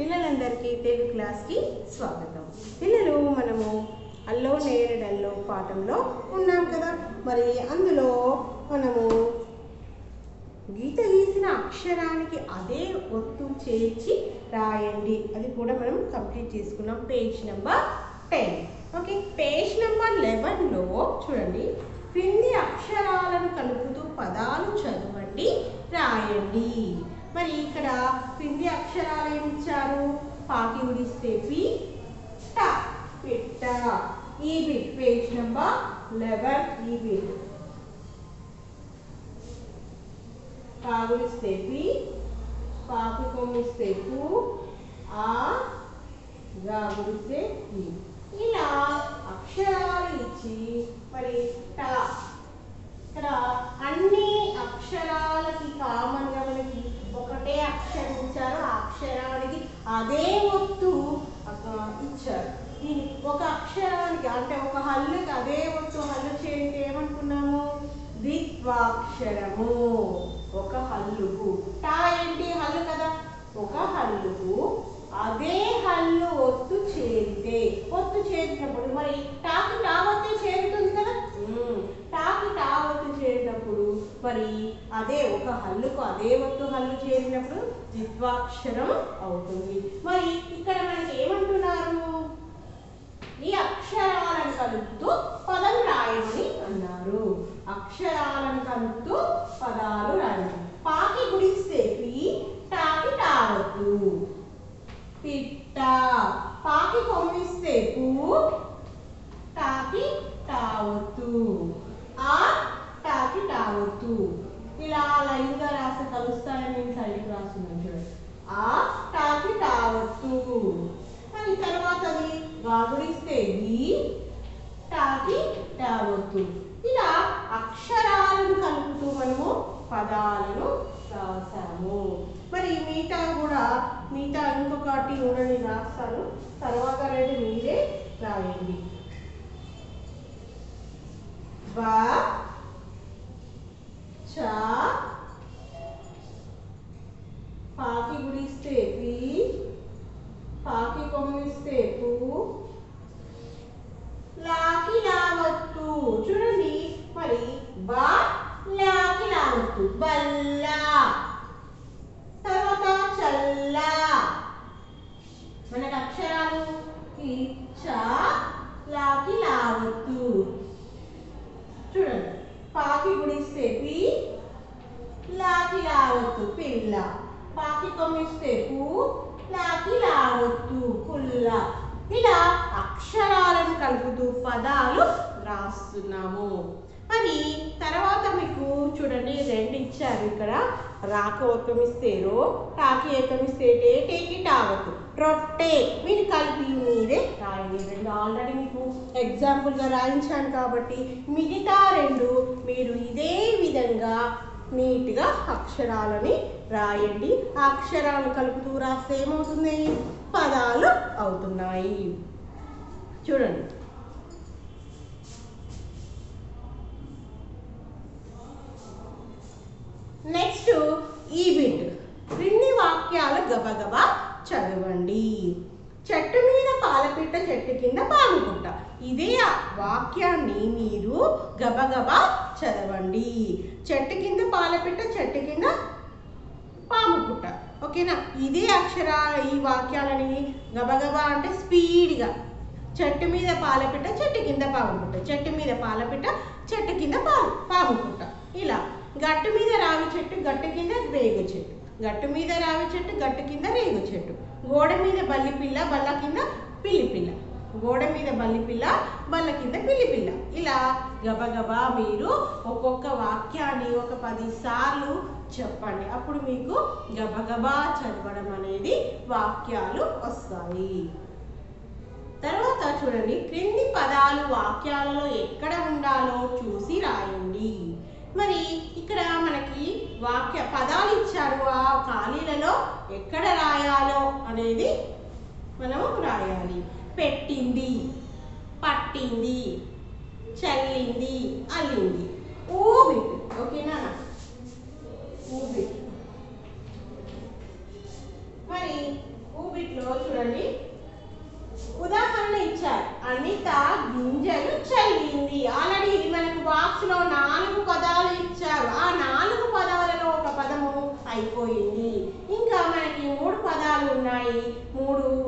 పిల్లలందరికీ తెలుగు క్లాస్కి స్వాగతం పిల్లలు మనము అల్లో నేరడల్లో పాఠంలో ఉన్నాం కదా మరి అందులో మనము గీత గీసిన అక్షరానికి అదే ఒత్తు చేర్చి రాయండి అది కూడా మనం కంప్లీట్ చేసుకున్నాం page number ten okay page number లెవెన్లో చూడండి క్రింది అక్షరాలను కలుపుతూ పదాలు చదవండి రాయండి మరి ఇక్కడ క్రింది అక్షరాలు ఏమి ఇచ్చారు పాకి గుడిస్తే పి ట పిట్ట ఈ బిట్ పేజ్ నెంబర్ లెవెన్ ఈ బిట్ కాగులిస్తే పి పాపి కొమ్మిస్తే పు ఆ గాగులిస్తే ఈ ఇలా అక్షరాలు ఇచ్చి మరి ట ఇక్కడ అన్ని అక్షరాలకి కామన్ గా మనకి ఒకటే అక్షరం ఇచ్చారు ఆ అక్షరానికి అదే ఒత్తు ఆ, ఇచ్చారు దీని ఒక అక్షరానికి అంటే ఒక హల్లుకి అదే ఒత్తు హల్లు చేయండి ఏమనుకున్నాము ద్విత్వాక్షరము ఒక హల్లుకు టా ఏంటి హల్లు కదా ఒక హల్లుకు అదే హల్లు ఒత్తు చేరితే ఒత్తు చేరినప్పుడు మరి టాకి టా ఒత్తే చేరుతుంది కదా ఉమ్, టాకి టా ఒత్తు చేరినప్పుడు మరి అదే ఒక హల్లుకు అదే ఒత్తు హల్లు చేరినప్పుడు ద్విత్వాక్షరం అవుతుంది మరి ఇక్కడ మనకి ఏమంటున్నారు ఈ అక్షరాలను కలుపుతూ పదం రాయమని అన్నారు అక్షరాలను కలుపుతూ పదాలు రాయమని పాకి గుడిస్తే పి టాకి టావద్దు పిట్ట పాకి కొమ్మిస్తే పూ టాకి టావద్దు ఆ టాకి టావద్దు ఇలా లైన్గా రాసి కలుస్తానని నేను సైడ్కి రాస్తున్నాను చూడండి ఆ టాకి టావద్దు మరి తర్వాతది గాగుడిస్తే వి టాకి టావద్దు ఇలా అక్షరాలను కలుపుతూ మనము పదాలను రాసాము మరి మిగతా కూడా మిగతా ఇంకొకటి కూడా నేను రాస్తాను తర్వాత అనేది మీరే రాయండి బా చా పాకి గుడిస్తే పి పాకి కొమ్మిస్తే పు లాకి లావత్తు చూడండి మరి బా లాకి లావత్తు బల్లా తర్వాత చల్లా మనకు అక్షరాలు కి చ లాకి లావత్తు చూడండి పాకి గుడిస్తే పి లాకి లావత్తు పిల్ల పాకి కొమ్మిస్తే పు లాకి లావత్తు పుల్ల ఇలా అక్షరాలను కలుపుతూ పదాలు రాస్తున్నాము మరి తర్వాత మీకు చూడండి రెండు ఇచ్చారు ఇక్కడ రాక ఒక్కమిస్తేరో టాకి ఏకమిస్తేటే టేకి టావత్తు రొట్టె మీరు కలిపి మీరే రాయండి రెండు ఆల్రెడీ మీకు ఎగ్జాంపుల్గా రాయించాను కాబట్టి మిగతా రెండు మీరు ఇదే విధంగా నీట్గా అక్షరాలని రాయండి ఆ అక్షరాలు కలుపుతూ రాస్తే ఏమవుతుంది పదాలు అవుతున్నాయి చూడండి నెక్స్ట్ ఈ బిట్ క్రింది వాక్యాలు గబగబా చదవండి చెట్టు మీద పాలపిట్ట చెట్టు కింద పాలుపుట్ట ఇదే ఆ వాక్యాన్ని మీరు గబగబా చదవండి చెట్టు కింద పాలపిట్ట చెట్టు కింద పాము పుట్ట ఓకేనా ఇదే అక్షర ఈ వాక్యాలని గబగబా అంటే స్పీడ్గా చెట్టు మీద పాలపిట్ట చెట్టు కింద పాము పుట్ట చెట్టు మీద పాలపిట్ట చెట్టు కింద పాము పాము పుట్ట ఇలా గట్టు మీద రావి చెట్టు గట్టు కింద రేగు చెట్టు గట్టు మీద రావి చెట్టు గట్టు కింద రేగు చెట్టు గోడ మీద బల్లి పిల్ల బల్ల కింద పిల్లి పిల్ల గోడ మీద బల్లి పిల్ల బల్ల కింద పిల్లి పిల్ల ఇలా గబగబా మీరు ఒక్కొక్క వాక్యాన్ని ఒక పది సార్లు చెప్పండి అప్పుడు మీకు గబగబా చదవడం అనేది వాక్యాలు వస్తాయి తర్వాత చూడండి క్రింది పదాలు వాక్యాలలో ఎక్కడ ఉండాలో చూసి రాయండి మరి ఇక్కడ మనకి వాక్య పదాలు ఇచ్చారు ఆ ఖాళీలలో ఎక్కడ రాయాలో అనేది మనం రాయాలి పెట్టింది పట్టింది చల్లింది అల్లింది ఊబిట్ ఓకేనా ఊబిట్ మరి ఊబిట్లో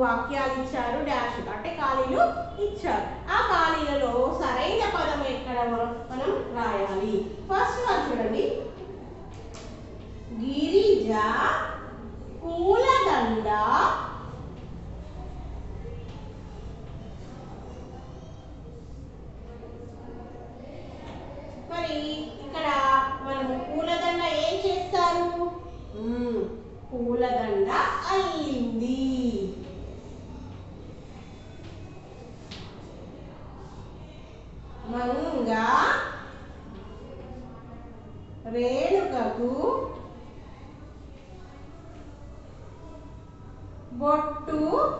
వాక్యాలు ఇచ్చారు డాష్ అంటే ఖాళీలు ఇచ్చారు ఆ ఖాళీలలో సరైన పదం ఎక్కడ మనం రాయాలి ఫస్ట్ వన్ చూడండి గిరిజ పూలదండ మరి ఇక్కడ మనము పూలదండ ఏం చేస్తారు మ్మ్, పూలదండ అల్లింది మంగ రేణుకకు బొట్టు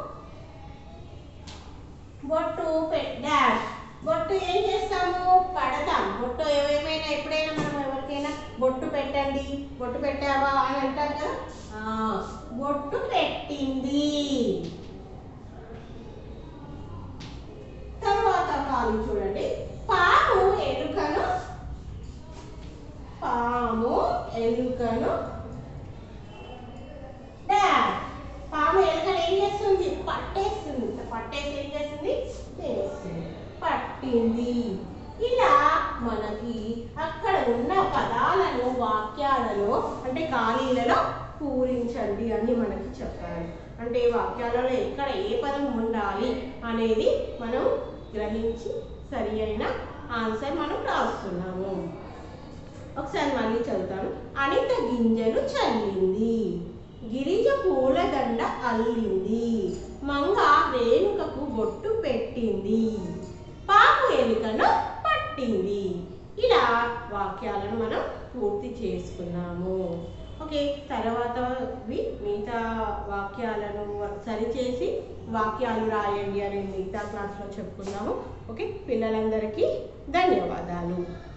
బొట్టు పె- డాష్ బొట్టు ఏం చేస్తాము పడతాం బొట్టు ఏమైనా ఎప్పుడైనా మనం ఎవరికైనా బొట్టు పెట్టండి బొట్టు పెట్టావా అని అంటాం కదా ఆ, బొట్టు పెట్టింది తర్వాత కాలు చూడండి పాము ఎలుకను పాము ఎలుకను డాష్ పాము ఎలుకను ఏం చేస్తుంది పట్టేస్తుంది పట్టేసి ఏం చేస్తుంది తినేస్తుంది పట్టింది ఇలా మనకి అక్కడ ఉన్న పదాలను వాక్యాలలో అంటే ఖాళీలలో పూరించండి అని మనకి చెప్పారు అంటే వాక్యాలలో ఎక్కడ ఏ పదం ఉండాలి అనేది మనం గ్రహించి సరి అయిన ఆన్సర్ మనం రాస్తున్నాము ఒకసారి మళ్ళీ చదువుతాను అనిత గింజలు చల్లింది గిరిజ పూలదండ అల్లింది మంగ రేణుకకు బొట్టు పెట్టింది పాము ఎలుకను పట్టింది ఇలా వాక్యాలను మనం పూర్తి చేసుకున్నాము ఓకే తర్వాత మిగతా వాక్యాలను సరిచేసి వాక్యాలు రాయండి అని మిగతా క్లాస్లో చెప్పుకున్నాము ఓకే పిల్లలందరికీ ధన్యవాదాలు